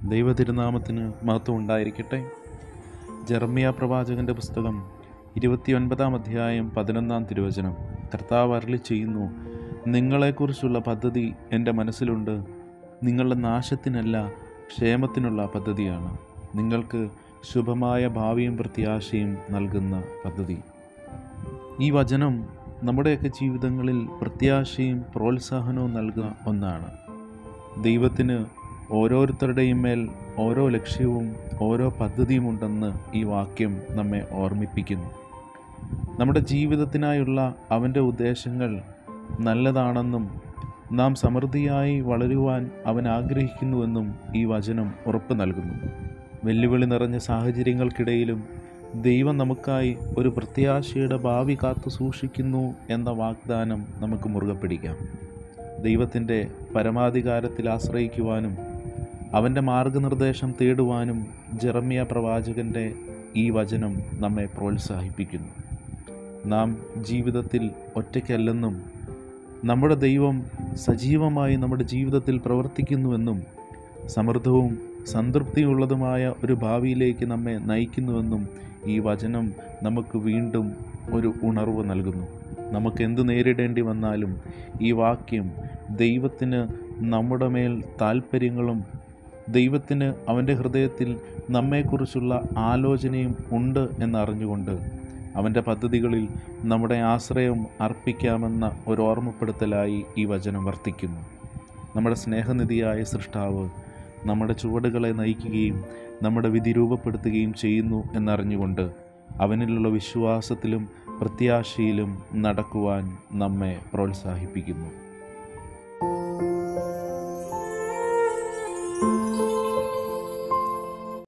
ദൈവ തിരുനാമത്തിന് മഹത്വം ഉണ്ടായിരിക്കട്ടെ ജെറമ്യ പ്രവാചകൻ്റെ പുസ്തകം ഇരുപത്തിയൊൻപതാം അധ്യായം പതിനൊന്നാം തിരുവചനം കർത്താവ് അരളി ചെയ്യുന്നു നിങ്ങളെക്കുറിച്ചുള്ള പദ്ധതി എൻ്റെ മനസ്സിലുണ്ട് നിങ്ങളുടെ നാശത്തിനല്ല ക്ഷേമത്തിനുള്ള പദ്ധതിയാണ് നിങ്ങൾക്ക് ശുഭമായ ഭാവിയും പ്രത്യാശയും നൽകുന്ന പദ്ധതി ഈ വചനം നമ്മുടെയൊക്കെ ജീവിതങ്ങളിൽ പ്രത്യാശയും പ്രോത്സാഹനവും നൽകുന്ന ഒന്നാണ് ദൈവത്തിന് ഓരോരുത്തരുടെയും മേൽ ഓരോ ലക്ഷ്യവും ഓരോ പദ്ധതിയുമുണ്ടെന്ന് ഈ വാക്യം നമ്മെ ഓർമ്മിപ്പിക്കുന്നു നമ്മുടെ ജീവിതത്തിനായുള്ള അവൻ്റെ ഉദ്ദേശങ്ങൾ നല്ലതാണെന്നും നാം സമൃദ്ധിയായി വളരുവാൻ അവൻ ആഗ്രഹിക്കുന്നുവെന്നും ഈ വചനം ഉറപ്പ് നൽകുന്നു വെല്ലുവിളി നിറഞ്ഞ സാഹചര്യങ്ങൾക്കിടയിലും ദൈവം നമുക്കായി ഒരു പ്രത്യാശയുടെ ഭാവി കാത്തു സൂക്ഷിക്കുന്നു എന്ന വാഗ്ദാനം നമുക്ക് മുറുകെ പിടിക്കാം ദൈവത്തിൻ്റെ പരമാധികാരത്തിൽ ആശ്രയിക്കുവാനും അവൻ്റെ മാർഗനിർദ്ദേശം തേടുവാനും ജെറമ്യ പ്രവാചകൻ്റെ ഈ വചനം നമ്മെ പ്രോത്സാഹിപ്പിക്കുന്നു നാം ജീവിതത്തിൽ ഒറ്റയ്ക്കല്ലെന്നും നമ്മുടെ ദൈവം സജീവമായി നമ്മുടെ ജീവിതത്തിൽ പ്രവർത്തിക്കുന്നുവെന്നും സമൃദ്ധവും സംതൃപ്തിയുള്ളതുമായ ഒരു ഭാവിയിലേക്ക് നമ്മെ നയിക്കുന്നുവെന്നും ഈ വചനം നമുക്ക് വീണ്ടും ഒരു ഉണർവ് നൽകുന്നു നമുക്ക് എന്ത് നേരിടേണ്ടി വന്നാലും ഈ വാക്യം ദൈവത്തിന് നമ്മുടെ മേൽ താല്പര്യങ്ങളും ദൈവത്തിന് അവൻ്റെ ഹൃദയത്തിൽ നമ്മെക്കുറിച്ചുള്ള ആലോചനയും ഉണ്ട് എന്നറിഞ്ഞുകൊണ്ട് അവൻ്റെ പദ്ധതികളിൽ നമ്മുടെ ആശ്രയം അർപ്പിക്കാമെന്ന ഒരു ഓർമ്മപ്പെടുത്തലായി ഈ വചനം വർത്തിക്കുന്നു നമ്മുടെ സ്നേഹനിധിയായ സൃഷ്ടാവ് നമ്മുടെ ചുവടുകളെ നയിക്കുകയും നമ്മുടെ വിധി രൂപപ്പെടുത്തുകയും ചെയ്യുന്നു എന്നറിഞ്ഞുകൊണ്ട് അവനിലുള്ള വിശ്വാസത്തിലും പ്രത്യാശയിലും നടക്കുവാൻ നമ്മെ പ്രോത്സാഹിപ്പിക്കുന്നു